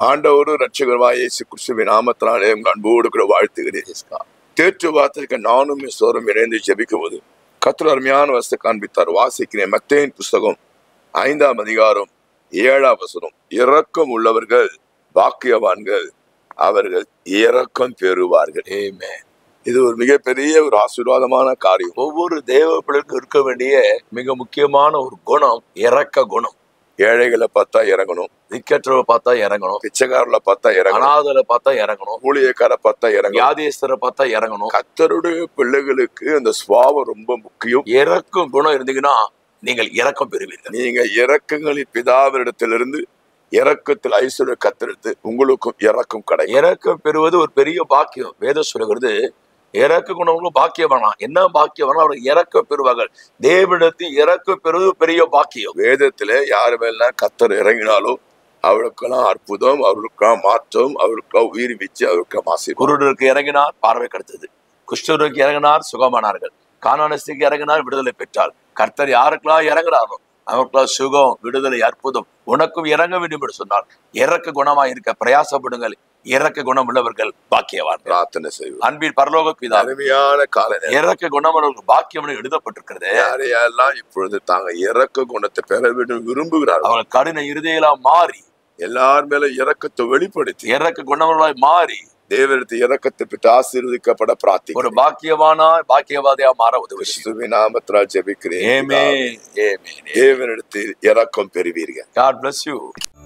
ஆண்டவரு ரட்சகரமாய் இயேசு கிறிஸ்துவின் நாமத்தினாலே உங்கள் அன்போடு கூட வாழ்த்துகிறேன் தேற்று வார்த்தைக்கு நானும் என் சோரம் இணைந்து ஜெபிக்கும்போது கத்திர அருமையான வசத்தை காண்பித்தார் வாசிக்கிறேன் மத்தேயின் புஸ்தகம் ஐந்தாம் அதிகாரம் ஏழாம் வசனம் இரக்கம் உள்ளவர்கள் பாக்கியவான்கள் அவர்கள் இரக்கம் பெறுவார்கள் Amen. இது ஒரு மிகப்பெரிய ஒரு ஆசீர்வாதமான காரியம் ஒவ்வொரு தேவ பிள்ளைக்கும் இருக்க வேண்டிய மிக முக்கியமான ஒரு குணம் இறக்க குணம் ஏழைகளை பார்த்தா இறங்கணும் திக்கற்றவை பார்த்தா இறங்கணும் பிச்சைக்காரர்களை பார்த்தா இறங்கணும் அனாதலை பார்த்தா இறங்கணும் ஊழியக்கார பார்த்தா இறங்கணும் வியாதியஸ்தரை பார்த்தா இறங்கணும் கத்தருடைய பிள்ளைகளுக்கு அந்த சுவாவம் ரொம்ப முக்கியம் இறக்கும் குணம் இருந்தீங்கன்னா நீங்கள் இறக்கம் பெறுவீர்கள் நீங்க இறக்கங்களின் பிதாவினிடத்திலிருந்து இறக்கத்தில் ஐஸ்வர்ய கத்தெடுத்து உங்களுக்கும் இறக்கம் கிடைக்கும் இறக்கம் பெறுவது ஒரு பெரிய பாக்கியம் வேதம் சொல்லுகிறது இறக்க குணங்களும் பாக்கியம் வேணாம் என்ன பாக்கியம் வேணாம் அவர்கள் இறக்க பெறுவார்கள் தேவனிடத்தில் இறக்க பெறுவது பெரிய பாக்கியம் வேதத்துல யார் மேலாம் கத்தர் இறங்கினாலோ அவருக்கெல்லாம் அற்புதம் அவருக்கெல்லாம் மாற்றம் அவருக்கெல்லாம் உயிர் வீச்சு அவருக்கெல்லாம் ஆசீர்வாதம் குருடருக்கு இறங்கினார் பார்வை கிடைத்தது குஷ்டருக்கு இறங்கினார் சுகமானார்கள் காணானஸ்திக்கு இறங்கினார் விடுதலை பெற்றார் கர்த்தர் யாருக்கெல்லாம் இறங்குறாரோ அவருக்கெல்லாம் சுகம் விடுதலை அற்புதம் உனக்கும் இறங்க வேண்டும் என்று சொன்னார் இறக்க குணமா இருக்க பிரயாசப்படுங்கள் இறக்க குணம் உள்ளவர்கள் பாக்கியவான்கள் பிரார்த்தனை செய்வோம் அன்பின் பரலோக பிதா அருமையான கால நேரம் இறக்க குணமுள்ளவர்கள் பாக்கியம் எழுதப்பட்டிருக்கிறது யாரையெல்லாம் இப்பொழுது தாங்க இறக்க குணத்தை பெற வேண்டும் விரும்புகிறார்கள் அவர்கள் கடின இருதயெல்லாம் மாறி எல்லார் மேல இறக்கத்தை வெளிப்படுத்தி இறக்க குணமுள்ளவர்களாய் மாறி தேவனத்து இறக்கத்தை பெற்று ஆசீர்வதிக்கப்பட ஒரு பிரார்த்திக்கிறேன் பாக்கியவானா பாக்கியவாதியா மாற உதவி செய்யும். கிறிஸ்துவின் நாமத்தினால் ஜெபிக்கிறேன் Amen. Amen. தேவனிடத்தில் இறக்கம் பெறுவீர்கள் God bless you.